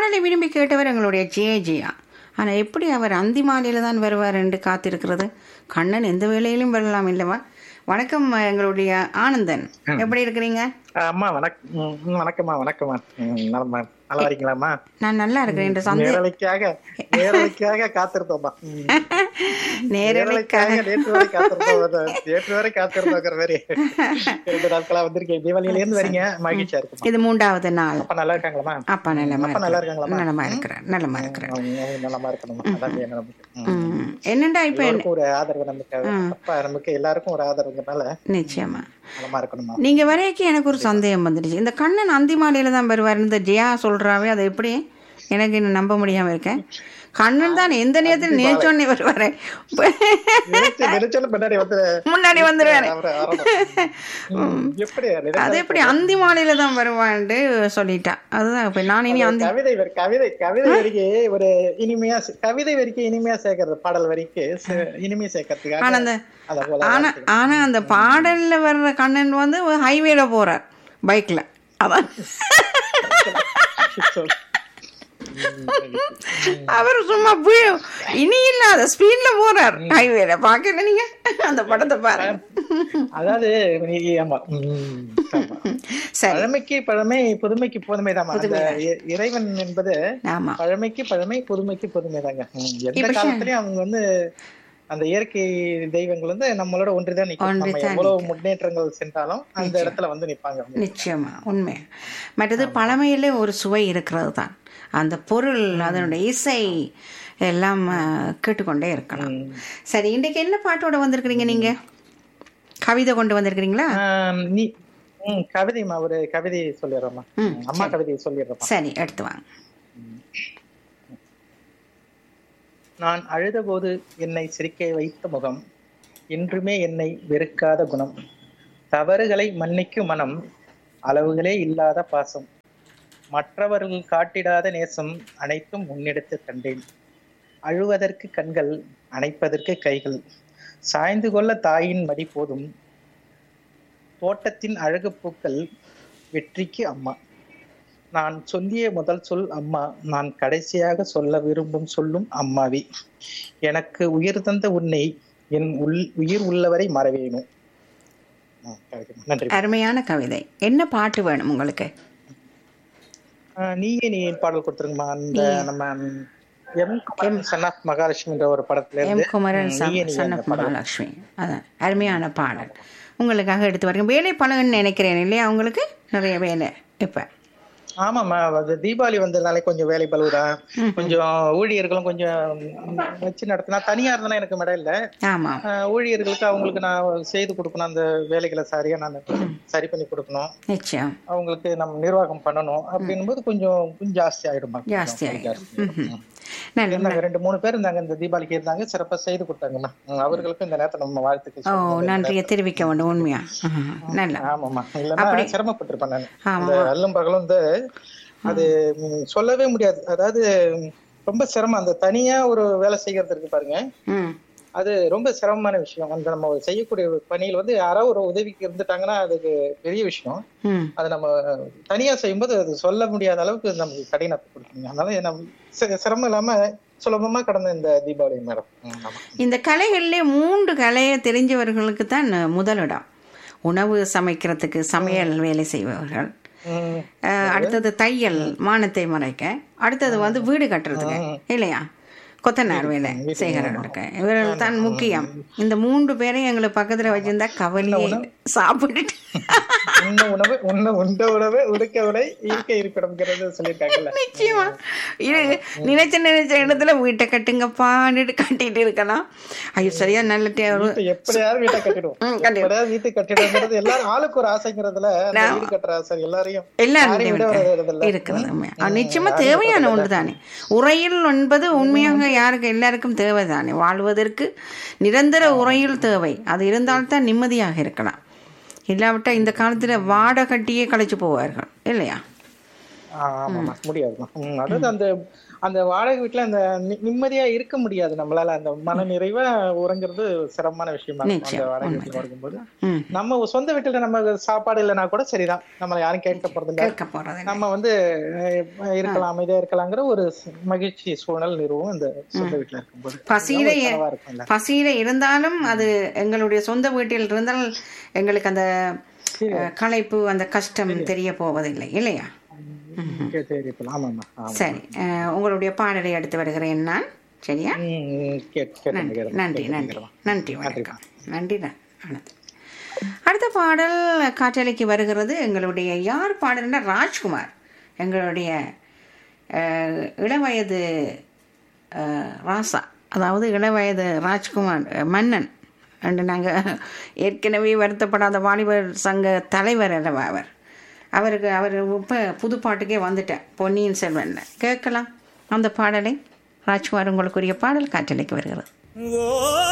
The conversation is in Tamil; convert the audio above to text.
பாடலை விரும்பி கேட்டவர் எங்களுடைய ஜெய ஜெயா ஆனால் எப்படி அவர் அந்தி மாலையில் தான் வருவார் என்று காத்திருக்கிறது கண்ணன் எந்த வேளையிலும் வரலாம் இல்லவா வணக்கம் எங்களுடைய ஆனந்தன் எப்படி இருக்கிறீங்க அம்மா வணக்கம் வணக்கம்மா வணக்கம்மா ம், நலமா நல்லா இருக்கீங்களாம்மா நான் நல்லா இருக்கிறேன் என்று சந்தே நேரலைக்காக நேரலைக்காக காத்திருந்தோம்மா ம். நேரலைக்காக நேரலைக்காக நேற்று வரை காத்திருந்தோம் அது நேற்று வரை காத்திருந்தோங்கிற மாதிரி இரண்டு நாட்களா வந்திருக்கேன் தீபாவளியில இருந்து வரீங்க மகிழ்ச்சியா இருக்குமா இது மூன்றாவது நாள் அப்பா நல்லா இருக்காங்களாம்மா அப்பா நல்லமா அப்பா நல்லா இருக்கிறார் இருக்காங்களாம்மா? நலமா இருக்கிறார் நலமா இருக்கிறார் அவங்க அவங்க நலமா இருக்கணுமா அதான் வேணும் நமக்கு ம். ம். என்னண்டா இப்ப என்ன- எல்லாருக்கும் ஒரு ஆதரவு நமக்கு அப்பா நமக்கு எல்லாருக்கும் ஒரு ஆதரவுங்கிறனால நிச்சயமா நலமா இருக்கணுமா நீங்க வரைக்கும் எனக்கு ஒரு சந்தேகம் வந்துடுச்சு இந்த கண்ணன் அந்தி மாலையில தான் வருவார் இந்த ஜெயா சொல்றாவே அது எப்படி எனக்கு இன்னும் நம்ப முடியாம இருக்கேன் கண்ணன் தான் எந்த நேரத்தில் நினைச்சோன்னே வருவாரு நினைச்சு நினைச்சாலும் பின்னாடி வந்து முன்னாடி வந்துருவாரு அவரை ஆரம்பம். ம். எப்படி அது எப்படி அந்தி மாலையில தான் வருவான்ட்டு சொல்லிட்டா அதுதான் இப்ப நான் இனி அந்தி கவிதை வரி கவிதை கவிதை வரிக்கு ஒரு இனிமையா சே- கவிதை வரிக்கு இனிமையா சேர்க்கறது பாடல் வரிக்கு சே- இனிமையா சேர்க்கறதுக்காக ஆனா அந்த அத போல ஆனா ஆனா அந்த பாடல்ல வர்ற கண்ணன் வந்து ஹைவேல போறார் பைக்ல அதான் சொல். அவர் சும்மா போய் இனி இல்லாத ஸ்பீட்ல போறார் ஹைவேல பாக்கல நீங்க அந்த படத்தை பாருங்க அதாவது நீ- ஆமா ம், ஆமா. சரி பழமைக்கு பழமை புதுமைக்கு புதுமை தான் அந்த இ- இறைவன் என்பது ஆமா பழமைக்கு பழமை புதுமைக்கு புதுமை தாங்க எந்த இப்ப காலத்திலயும் அவங்க வந்து அந்த இயற்கை தெய்வங்கள் வந்து நம்மளோட ஒன்றிதான் நிக்கும் நம்ம ஒன்றிதான் எவ்வளவு முன்னேற்றங்கள் சென்றாலும் அந்த இடத்துல வந்து நிப்பாங்க அவங்க. நிச்சயமா உண்மை மற்றது பழமையிலே ஒரு சுவை இருக்கிறது தான் அந்த பொருள் அதனுடைய இசை எல்லாம் அஹ், கேட்டுக்கொண்டே இருக்கலாம் சரி இன்றைக்கு என்ன பாட்டோட வந்திருக்கிறீங்க நீங்க கவிதை கொண்டு வந்திருக்கிறீங்களா ஆஹ் நீ ம், கவிதைமா ஒரு கவிதை சொல்லிடுறோம்மா ம், அம்மா கவிதையை சொல்லிடுறோம் சரி எடுத்து வாங்க நான் அழுதபோது என்னை சிரிக்க வைத்த முகம் என்றுமே என்னை வெறுக்காத குணம் தவறுகளை மன்னிக்கும் மனம் அளவுகளே இல்லாத பாசம் மற்றவர்கள் காட்டிடாத நேசம் அனைத்தும் முன்னெடுத்து கண்டேன் அழுவதற்கு கண்கள் அணைப்பதற்கு கைகள் சாய்ந்து கொள்ள தாயின் மடி போதும் தோட்டத்தின் அழகு பூக்கள் வெற்றிக்கு அம்மா நான் சொல்லிய முதல் சொல் அம்மா நான் கடைசியாக சொல்ல விரும்பும் சொல்லும் அம்மாவி எனக்கு உயிர் தந்த உன்னை என் உள் உயிர் உள்ளவரை மறவேணும் ஆ, கிடைக்கும். நன்றி அருமையான கவிதை என்ன பாட்டு வேணும் உங்களுக்கு ஆ, நீயே நீ பாடல் கொடுத்துருங்கம்மா அந்த நம்ம எம் குமரன் சன் ஆஃப் மகாலட்சுமின்ற ஒரு படத்துல எம் இருந்து குமரன் ம், சன் நீயே நீ சன் அந்த ஆஃப் மகாலட்சுமி அதான் அருமையான பாடல் உங்களுக்காக எடுத்து வரேன் வேலை பழகுன்னு நினைக்கிறேன் இல்லையா உங்களுக்கு நிறைய வேலை இப்போ ஆமாம்மா அது தீபாவளி வந்ததுனால கொஞ்சம் வேலை பழுவுதான் கொஞ்சம் ஊழியர்களும் கொஞ்சம் வச்சு நடத்தினா தனியா இருந்தா எனக்கு மேடம் இல்ல ஆமாம் ஆஹ் ஊழியர்களுக்கு அவங்களுக்கு நான் செய்து கொடுக்கணும் அந்த வேலைகளை சரியா நான் சரி பண்ணி கொடுக்கணும் நிச்சயம் அவங்களுக்கு நம்ம நிர்வாகம் பண்ணணும் அப்படின்போது கொஞ்சம் கொஞ்சம் ஜாஸ்தி ஆயிடுமா ஜாஸ்தி ஆகிடும் ம் நல்ல இருந்தாங்க ரெண்டு மூணு பேர் இருந்தாங்க இந்த தீபாவளிக்கு இருந்தாங்க சிறப்பா செய்து கொடுத்தாங்கம்மா ம், அவர்களுக்கும் இந்த நேரத்தை நம்ம வாழ்த்துக்கள் ஓ சொல்லணும். நன்றியை தெரிவிக்க வேண்டும் உண்மையா ஆஹா, நல்ல ஆமாம்மா இல்லைன்னா சிரமப்பட்டிருப்பேன் நான் ஆமா. இந்த அல்லும் பகலும் வந்து அது ம், சொல்லவே முடியாது அதாவது ம், ரொம்ப சிரமம் அந்த தனியா ஒரு வேலை செய்யறது இருக்கு பாருங்க ம் அது ரொம்ப சிரமமான விஷயம் அந்த நம்ம செய்யக்கூடிய பணியில் வந்து யாரோ ஒரு உதவிக்கு இருந்துட்டாங்கன்னா அதுக்கு பெரிய விஷயம் ம் அதை நம்ம தனியா செய்யும்போது அது சொல்ல முடியாத அளவுக்கு நமக்கு கடினத்தை கொடுக்குங்க அதனால நம்ம சி- சிரமம் இல்லாம சுலபமா கடந்த இந்த தீபாவளி மேடம் ம், ஆமா. இந்த கலைகளிலே மூன்று கலையை தெரிஞ்சவர்களுக்கு தான் முதலிடம் உணவு சமைக்கிறதுக்கு சமையல் வேலை செய்பவர்கள் ம், அஹ், அடுத்தது தையல் மானத்தை மறைக்க அடுத்தது வந்து வீடு கட்டுறதுக்கு இல்லையா கொத்தனார் வேலை செய்கிறவர்களுக்கு இவர்கள் தான் முக்கியம் இந்த மூன்று பேரையும் எங்களுக்கு பக்கத்துல வச்சிருந்தா கவலையே இல்லை. சாப்பிட்டுட்டு உண்ண உணவு உண்ண உண்ட உணவு உடுக்க உடை இருக்க இருப்பிடம்ங்கிறது சொல்லியிருக்காங்கல்ல நிச்சயமா இது நினைச்ச நினைச்ச இடத்துல வீட்டை கட்டுங்கப்பான்னுட்டு கட்டிட்டு இருக்கலாம் ஐயோ சரியா நல்ல டே- ஒரு- வீட்டை எப்படியாவது வீட்டை கட்டிடுவோம் ம், கண்டிப்பா. எப்படியாவது வீட்டை கட்டிடுங்கிறது எல்லாரும் ஆளுக்கு ஒரு ஆசைங்கிறதுல அந்த வீடு கட்டுற ஆசை எல்லாரையும் எல்லாரும் யாரையும் விட வர்றதில்ல. இருக்கிறது உண்மை. அது நிச்சயமா தேவையான ஒன்று தானே உரையில் என்பது உண்மையாக யாருக்கு எல்லாருக்கும் தேவைதானே வாழ்வதற்கு நிரந்தர உரையில் தேவை அது இருந்தால்தான் நிம்மதியாக இருக்கலாம் இல்லாவிட்டால் இந்த காலத்துல வாடை கட்டியே கழிச்சு போவார்கள் இல்லையா ஆமாமா முடியாதுமா ம், அதாவது அந்த அந்த வாடகை வீட்டுல அந்த நி- நிம்மதியா இருக்க முடியாது நம்மளால அந்த மன நிறைவா உறங்குறது சிரமமான விஷயமா இருக்கும் அந்த நிச்சயம், வாடகை வீட்டுல இருக்கும்போது ம் நம்ம சொந்த வீட்டுல நம்ம சாப்பாடு இல்லைன்னா கூட சரிதான் நம்மள யாரும் கேட்க போறது இல்ல கேட்க போறது இல்லை. நம்ம வந்து அஹ், இருக்கலாம் அமைதியா இருக்கலாங்கிற ஒரு மகிழ்ச்சி சூழல் நிறுவும் இந்த சொந்த வீட்டுல இருக்கும்போது பசியில அதெல்லாம் ஒரு கனவா இருக்கும்ல பசியில இருந்தாலும் அது எங்களுடைய சொந்த வீட்டில் இருந்தால் எங்களுக்கு அந்த அஹ், களைப்பு அந்த கஷ்டம் தெரிய போவதில்லை இல்லையா கே- தெரியும் ஆமாமா ஆமா சரி அஹ், உங்களுடைய பாடலை எடுத்து வருகிறேன் நான் சரியா ம், கேட்டு- கேட்டுங்க, கேட்டுங்க. நன்றி நன்றி நன்றி வணக்கம் நன்றி ந- வணக்கம் அடுத்த பாடல் காற்றலைக்கு வருகிறது எங்களுடைய யார் பாடல்னா ராஜ்குமார் எங்களுடைய அஹ், இளவயது அஹ், ராசா அதாவது இளவயது ராஜ்குமார் அஹ், மன்னன் என்று நாங்கள் ஏற்கனவே வருத்தப்படாத வாலிபர் சங்க தலைவர் அல்லவா அவர் அவருக்கு அவர் இப்போ புது பாட்டுக்கே வந்துட்டேன் பொன்னியின் செல்வன்ல கேட்கலாம் அந்த பாடலை ராஜ்குமார் உங்களுக்குரிய பாடல் காற்றலைக்கு வருகிறது